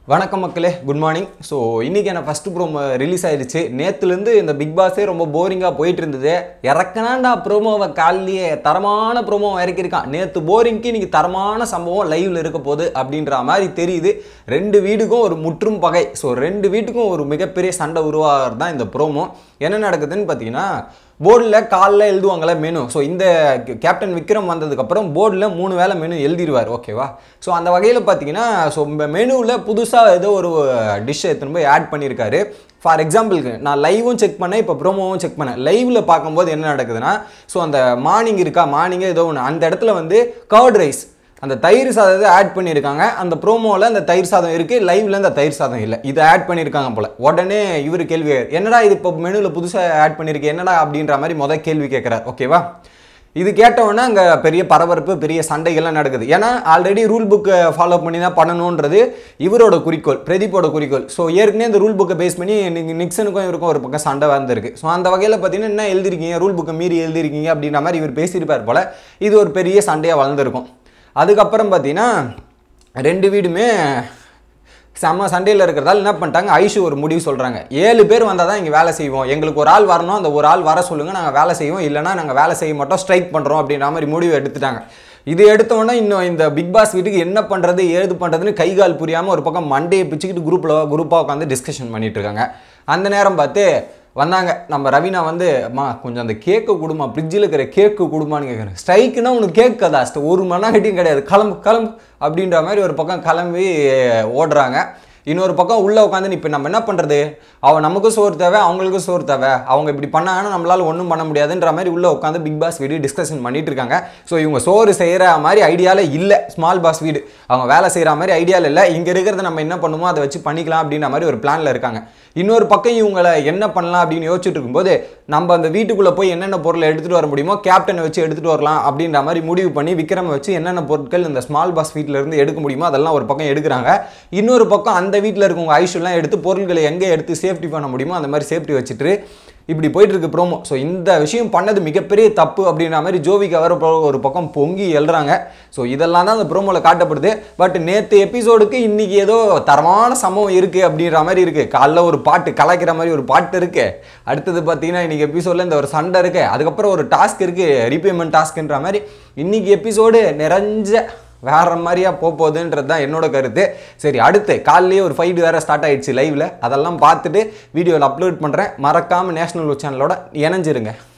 வணக்கம் மக்களே good morning so இன்றைக்கி எனக்கு ஃபஸ்ட்டு ப்ரோமோ ரிலீஸ் ஆயிடுச்சு நேற்றுலேருந்து இந்த பிக் பாஸே ரொம்ப போரிங்காக போயிட்டு இருந்தது இறக்கனாண்டா ப்ரோமோவை காலையிலேயே தரமான ப்ரோமோ இறக்கியிருக்கான் நேற்று போரிங்க்கு இன்னைக்கு தரமான சம்பவம் லைவ்ல இருக்க போகுது அப்படின்ற மாதிரி தெரியுது ரெண்டு வீடுக்கும் ஒரு முற்றும் பகை ஸோ ரெண்டு வீட்டுக்கும் ஒரு மிகப்பெரிய சண்டை உருவாகிறது தான் இந்த ப்ரோமோ என்ன நடக்குதுன்னு பார்த்தீங்கன்னா போர்டில் காலைல எழுதுவாங்களே மெனு ஸோ இந்த கேப்டன் விக்ரம் வந்ததுக்கப்புறம் போர்டில் மூணு வேளை மெனு எழுதிடுவார் ஓகேவா ஸோ அந்த வகையில் பார்த்தீங்கன்னா ஸோ மெனுவில் புதுசாக ஏதோ ஒரு டிஷ் எடுத்துன்னு போய் ஆட் பண்ணியிருக்காரு ஃபார் எக்ஸாம்பிளுக்கு நான் லைவும் செக் பண்ணேன் இப்போ ப்ரோமோவும் செக் பண்ணேன் லைவில் பார்க்கும்போது என்ன நடக்குதுன்னா ஸோ அந்த மார்னிங் இருக்கா மார்னிங்கே ஏதோ ஒன்று அந்த இடத்துல வந்து கர்ட் ரைஸ் அந்த தயிர் சாதத்தை ஆட் பண்ணியிருக்காங்க அந்த ப்ரோமோவில் அந்த தயிர் சாதம் இருக்குது லைவ்ல அந்த தயிர் சாதம் இல்லை இதை ஆட் பண்ணியிருக்காங்க போல உடனே இவர் கேள்வி என்னடா இது இப்போ மெனுவில் புதுசாக ஆட் பண்ணியிருக்கு என்னடா அப்படின்ற மாதிரி முதல் கேள்வி கேட்குறாரு ஓகேவா இது கேட்டவுடனே அங்கே பெரிய பரபரப்பு பெரிய சண்டைகள்லாம் நடக்குது ஏன்னா ஆல்ரெடி ரூல் புக்கை ஃபாலோ பண்ணி தான் பண்ணணுன்றது இவரோட குறிக்கோள் பிரதீப்போட குறிக்கோள் ஸோ ஏற்கனவே இந்த ரூல் புக்கை பேஸ் பண்ணி நீங்கள் நிக்சனுக்கும் இவருக்கும் ஒரு பக்கம் சண்டை வந்திருக்கு ஸோ அந்த வகையில் பார்த்தீங்கன்னா என்ன எழுதிருக்கீங்க ரூல் புக்கை மீறி எழுதிருக்கீங்க அப்படின்ற மாதிரி இவர் பேசியிருப்பார் போல இது ஒரு பெரிய சண்டையாக வளர்ந்துருக்கும் அதுக்கப்புறம் பார்த்தீங்கன்னா ரெண்டு வீடுமே செம்ம சண்டையில் இருக்கிறதால என்ன பண்ணிட்டாங்க ஐஷு ஒரு முடிவு சொல்கிறாங்க ஏழு பேர் வந்தால் தான் இங்கே வேலை செய்வோம் எங்களுக்கு ஒரு ஆள் வரணும் அந்த ஒரு ஆள் வர சொல்லுங்கள் நாங்கள் வேலை செய்வோம் இல்லைனா நாங்கள் வேலை செய்ய மாட்டோம் ஸ்ட்ரைக் பண்ணுறோம் அப்படின்ற மாதிரி முடிவு எடுத்துட்டாங்க இது எடுத்தோன்னே இன்னும் இந்த பிக் பாஸ் வீட்டுக்கு என்ன பண்ணுறது ஏது பண்ணுறதுன்னு கை கால் புரியாமல் ஒரு பக்கம் மண்டையை பிச்சுக்கிட்டு குரூப்பில் குரூப்பாக உட்காந்து டிஸ்கஷன் பண்ணிட்டு இருக்காங்க அந்த நேரம் பார்த்து வந்தாங்க நம்ம ரவீனா வந்து அம்மா கொஞ்சம் அந்த கேக்கு கொடுமா ஃப்ரிட்ஜில் இருக்கிற கேக்கு கொடுமான்னு கேட்குறேன் ஸ்ட்ரைக்குன்னா உனக்கு கேக் கதா ஒரு மண்ணாங்கட்டியும் கிடையாது கிளம்பு கிளம்பு அப்படின்ற மாதிரி ஒரு பக்கம் கிளம்பி ஓடுறாங்க இன்னொரு பக்கம் உள்ளே உட்காந்து இப்போ நம்ம என்ன பண்ணுறது அவன் நமக்கும் சோறு தேவை அவங்களுக்கும் சோறு தேவை அவங்க இப்படி பண்ணாங்கன்னா நம்மளால ஒன்றும் பண்ண முடியாதுன்ற மாதிரி உள்ளே உட்காந்து பிக் பாஸ் வீடு டிஸ்கஷன் பண்ணிட்டு இருக்காங்க ஸோ இவங்க சோறு செய்கிற மாதிரி ஐடியாவில் இல்லை ஸ்மால் பாஸ் வீடு அவங்க வேலை செய்கிற மாதிரி ஐடியாவில் இல்லை இங்கே இருக்கிறத நம்ம என்ன பண்ணுமோ அதை வச்சு பண்ணிக்கலாம் அப்படின்ற மாதிரி ஒரு பிளானில் இருக்காங்க இன்னொரு பக்கம் இவங்களை என்ன பண்ணலாம் அப்படின்னு யோசிச்சுட்டு இருக்கும்போது நம்ம அந்த வீட்டுக்குள்ளே போய் என்னென்ன பொருளை எடுத்துகிட்டு வர முடியுமோ கேப்டனை வச்சு எடுத்துகிட்டு வரலாம் அப்படின்ற மாதிரி முடிவு பண்ணி விக்ரமை வச்சு என்னென்ன பொருட்கள் இந்த ஸ்மால் பாஸ் வீட்டில் இருந்து எடுக்க முடியுமோ அதெல்லாம் ஒரு பக்கம் எடுக்கிறாங்க இன்னொரு பக்கம் அந்த வீட்டில் இருக்கவங்க ஐஷுலாம் எடுத்து பொருட்களை எங்கே எடுத்து சேஃப்டி பண்ண முடியுமோ அந்த மாதிரி சேஃப்டி வச்சுட்டு இப்படி போயிட்டு இருக்கு ப்ரோமோ ஸோ இந்த விஷயம் பண்ணது மிகப்பெரிய தப்பு அப்படின்ற மாதிரி ஜோவிக்கு அவர் ஒரு பக்கம் பொங்கி எழுறாங்க ஸோ இதெல்லாம் தான் அந்த ப்ரோமோவில் காட்டப்படுது பட் நேற்று எபிசோடுக்கு இன்னைக்கு ஏதோ தரமான சம்பவம் இருக்குது அப்படின்ற மாதிரி இருக்குது காலைல ஒரு பாட்டு கலாய்க்கிற மாதிரி ஒரு பாட்டு இருக்கு அடுத்தது பார்த்தீங்கன்னா இன்னைக்கு எபிசோடில் இந்த ஒரு சண்டை இருக்கு அதுக்கப்புறம் ஒரு டாஸ்க் இருக்குது ரீபேமெண்ட் டாஸ்க்ன்ற மாதிரி இன்னைக்கு எபிசோடு நிறைஞ்ச வேற மாதிரியா போக போகுதுன்றது தான் என்னோட கருத்து சரி அடுத்து காலையிலேயே ஒரு ஃபைட் வேற ஸ்டார்ட் ஆயிடுச்சு லைவ்ல அதெல்லாம் பார்த்துட்டு வீடியோவில் அப்லோட் பண்ணுறேன் மறக்காம நேஷனல் சேனலோட இணைஞ்சிருங்க